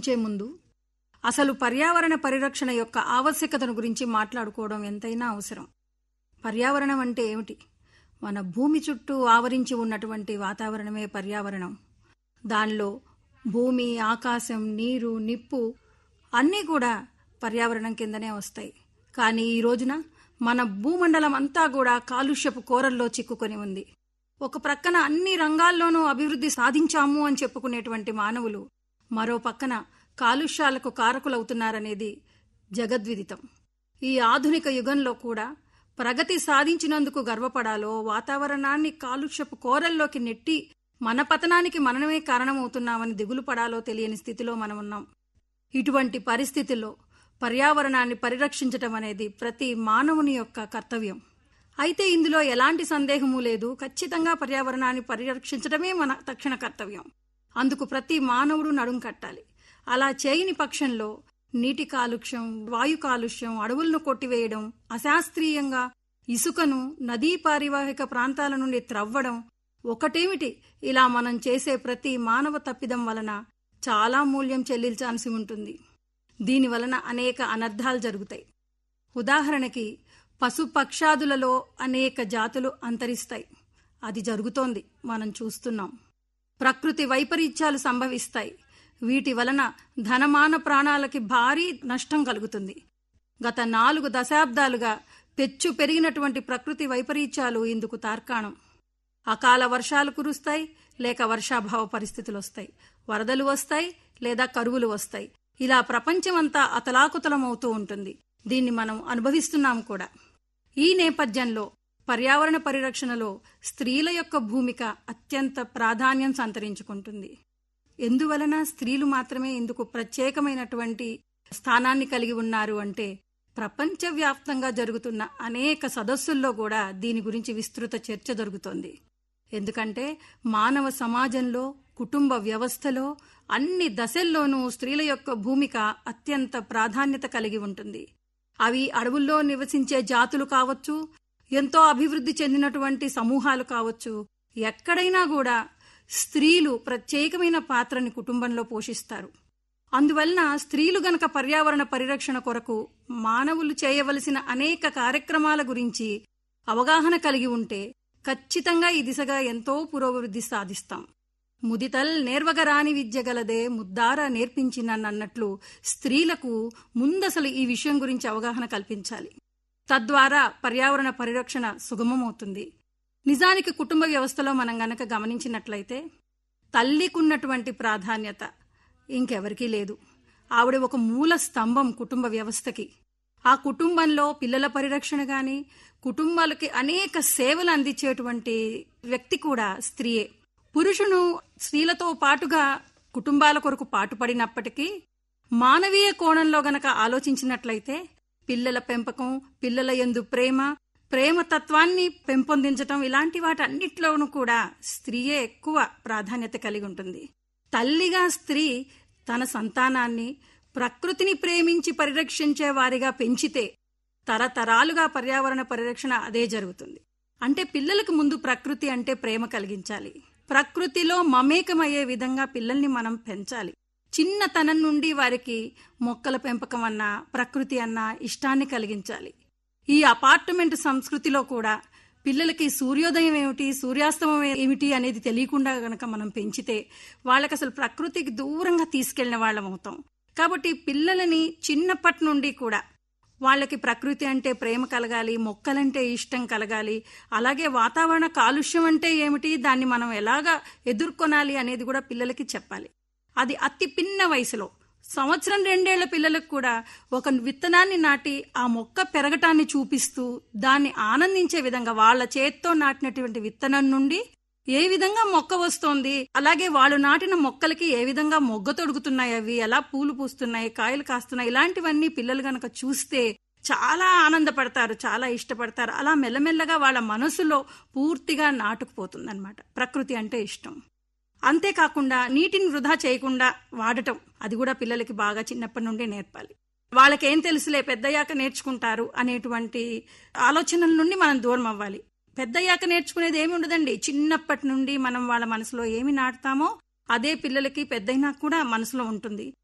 చర్చించే ముందు అసలు పర్యావరణ పరిరక్షణ యొక్క ఆవశ్యకతను గురించి మాట్లాడుకోవడం ఎంతైనా అవసరం పర్యావరణం అంటే ఏమిటి మన భూమి చుట్టూ ఆవరించి ఉన్నటువంటి వాతావరణమే పర్యావరణం దానిలో భూమి ఆకాశం నీరు నిప్పు అన్నీ కూడా పర్యావరణం కిందనే వస్తాయి కానీ ఈ రోజున మన భూమండలం అంతా కూడా కాలుష్యపు కోరల్లో చిక్కుకొని ఉంది ఒక ప్రక్కన అన్ని రంగాల్లోనూ అభివృద్ధి సాధించాము అని చెప్పుకునేటువంటి మానవులు మరో పక్కన కాలుష్యాలకు కారకులవుతున్నారనేది జగద్విదితం ఈ ఆధునిక యుగంలో కూడా ప్రగతి సాధించినందుకు గర్వపడాలో వాతావరణాన్ని కాలుష్యపు కోరల్లోకి నెట్టి మన పతనానికి మనమే కారణమవుతున్నామని దిగులు పడాలో తెలియని స్థితిలో మనమున్నాం ఇటువంటి పరిస్థితుల్లో పర్యావరణాన్ని పరిరక్షించటం అనేది ప్రతి మానవుని యొక్క కర్తవ్యం అయితే ఇందులో ఎలాంటి సందేహము లేదు ఖచ్చితంగా పర్యావరణాన్ని పరిరక్షించడమే మన తక్షణ కర్తవ్యం అందుకు ప్రతి మానవుడు నడుం కట్టాలి అలా చేయని పక్షంలో నీటి కాలుష్యం వాయు కాలుష్యం అడవులను కొట్టివేయడం అశాస్త్రీయంగా ఇసుకను నదీ పారివాహిక ప్రాంతాల నుండి త్రవ్వడం ఒకటేమిటి ఇలా మనం చేసే ప్రతి మానవ తప్పిదం వలన చాలా మూల్యం చెల్లించాల్సి ఉంటుంది దీని వలన అనేక అనర్థాలు జరుగుతాయి ఉదాహరణకి పశుపక్షాదులలో అనేక జాతులు అంతరిస్తాయి అది జరుగుతోంది మనం చూస్తున్నాం ప్రకృతి వైపరీత్యాలు సంభవిస్తాయి వీటి వలన ధనమాన ప్రాణాలకి భారీ నష్టం కలుగుతుంది గత నాలుగు దశాబ్దాలుగా పెచ్చు పెరిగినటువంటి ప్రకృతి వైపరీత్యాలు ఇందుకు తార్కాణం అకాల వర్షాలు కురుస్తాయి లేక వర్షాభావ పరిస్థితులు వస్తాయి వరదలు వస్తాయి లేదా కరువులు వస్తాయి ఇలా ప్రపంచమంతా అతలాకుతలమవుతూ ఉంటుంది దీన్ని మనం అనుభవిస్తున్నాం కూడా ఈ నేపథ్యంలో పర్యావరణ పరిరక్షణలో స్త్రీల యొక్క భూమిక అత్యంత ప్రాధాన్యం సంతరించుకుంటుంది ఎందువలన స్త్రీలు మాత్రమే ఇందుకు ప్రత్యేకమైనటువంటి స్థానాన్ని కలిగి ఉన్నారు అంటే ప్రపంచవ్యాప్తంగా జరుగుతున్న అనేక సదస్సుల్లో కూడా దీని గురించి విస్తృత చర్చ జరుగుతోంది ఎందుకంటే మానవ సమాజంలో కుటుంబ వ్యవస్థలో అన్ని దశల్లోనూ స్త్రీల యొక్క భూమిక అత్యంత ప్రాధాన్యత కలిగి ఉంటుంది అవి అడవుల్లో నివసించే జాతులు కావచ్చు ఎంతో అభివృద్ధి చెందినటువంటి సమూహాలు కావచ్చు ఎక్కడైనా కూడా స్త్రీలు ప్రత్యేకమైన పాత్రని కుటుంబంలో పోషిస్తారు అందువలన స్త్రీలు గనక పర్యావరణ పరిరక్షణ కొరకు మానవులు చేయవలసిన అనేక కార్యక్రమాల గురించి అవగాహన కలిగి ఉంటే ఖచ్చితంగా ఈ దిశగా ఎంతో పురోభివృద్ధి సాధిస్తాం ముదితల్ నేర్వగరాని విద్య గలదే ముద్దార నేర్పించినన్నట్లు స్త్రీలకు ముందసలు ఈ విషయం గురించి అవగాహన కల్పించాలి తద్వారా పర్యావరణ పరిరక్షణ సుగమమవుతుంది నిజానికి కుటుంబ వ్యవస్థలో మనం గనక గమనించినట్లయితే తల్లికున్నటువంటి ప్రాధాన్యత ఇంకెవరికీ లేదు ఆవిడ ఒక మూల స్తంభం కుటుంబ వ్యవస్థకి ఆ కుటుంబంలో పిల్లల పరిరక్షణ గాని కుటుంబాలకి అనేక సేవలు అందించేటువంటి వ్యక్తి కూడా స్త్రీయే పురుషుడు స్త్రీలతో పాటుగా కుటుంబాల కొరకు పాటుపడినప్పటికీ మానవీయ కోణంలో గనక ఆలోచించినట్లయితే పిల్లల పెంపకం పిల్లల ఎందు ప్రేమ ప్రేమ తత్వాన్ని పెంపొందించటం ఇలాంటి వాటన్నిటిలోనూ కూడా స్త్రీయే ఎక్కువ ప్రాధాన్యత కలిగి ఉంటుంది తల్లిగా స్త్రీ తన సంతానాన్ని ప్రకృతిని ప్రేమించి పరిరక్షించే వారిగా పెంచితే తరతరాలుగా పర్యావరణ పరిరక్షణ అదే జరుగుతుంది అంటే పిల్లలకు ముందు ప్రకృతి అంటే ప్రేమ కలిగించాలి ప్రకృతిలో మమేకమయ్యే విధంగా పిల్లల్ని మనం పెంచాలి చిన్నతనం నుండి వారికి మొక్కల పెంపకం అన్నా ప్రకృతి అన్నా ఇష్టాన్ని కలిగించాలి ఈ అపార్ట్మెంట్ సంస్కృతిలో కూడా పిల్లలకి సూర్యోదయం ఏమిటి సూర్యాస్తమం ఏమిటి అనేది తెలియకుండా గనక మనం పెంచితే వాళ్ళకి అసలు ప్రకృతికి దూరంగా తీసుకెళ్లిన వాళ్ళం అవుతాం కాబట్టి పిల్లలని చిన్నప్పటి నుండి కూడా వాళ్ళకి ప్రకృతి అంటే ప్రేమ కలగాలి మొక్కలంటే ఇష్టం కలగాలి అలాగే వాతావరణ కాలుష్యం అంటే ఏమిటి దాన్ని మనం ఎలాగా ఎదుర్కొనాలి అనేది కూడా పిల్లలకి చెప్పాలి అది అతి పిన్న వయసులో సంవత్సరం రెండేళ్ల పిల్లలకు కూడా ఒక విత్తనాన్ని నాటి ఆ మొక్క పెరగటాన్ని చూపిస్తూ దాన్ని ఆనందించే విధంగా వాళ్ళ చేత్తో నాటినటువంటి విత్తనం నుండి ఏ విధంగా మొక్క వస్తోంది అలాగే వాళ్ళు నాటిన మొక్కలకి ఏ విధంగా మొగ్గ తొడుగుతున్నాయి అవి ఎలా పూలు పూస్తున్నాయి కాయలు కాస్తున్నాయి ఇలాంటివన్నీ పిల్లలు గనక చూస్తే చాలా ఆనందపడతారు చాలా ఇష్టపడతారు అలా మెల్లమెల్లగా వాళ్ళ మనసులో పూర్తిగా నాటుకుపోతుంది అనమాట ప్రకృతి అంటే ఇష్టం అంతేకాకుండా నీటిని వృధా చేయకుండా వాడటం అది కూడా పిల్లలకి బాగా చిన్నప్పటి నుండి నేర్పాలి వాళ్ళకేం తెలుసులే పెద్దయ్యాక నేర్చుకుంటారు అనేటువంటి ఆలోచనల నుండి మనం దూరం అవ్వాలి పెద్దయ్యాక నేర్చుకునేది ఏమి ఉండదండి చిన్నప్పటి నుండి మనం వాళ్ళ మనసులో ఏమి నాటుతామో అదే పిల్లలకి పెద్దయినా కూడా మనసులో ఉంటుంది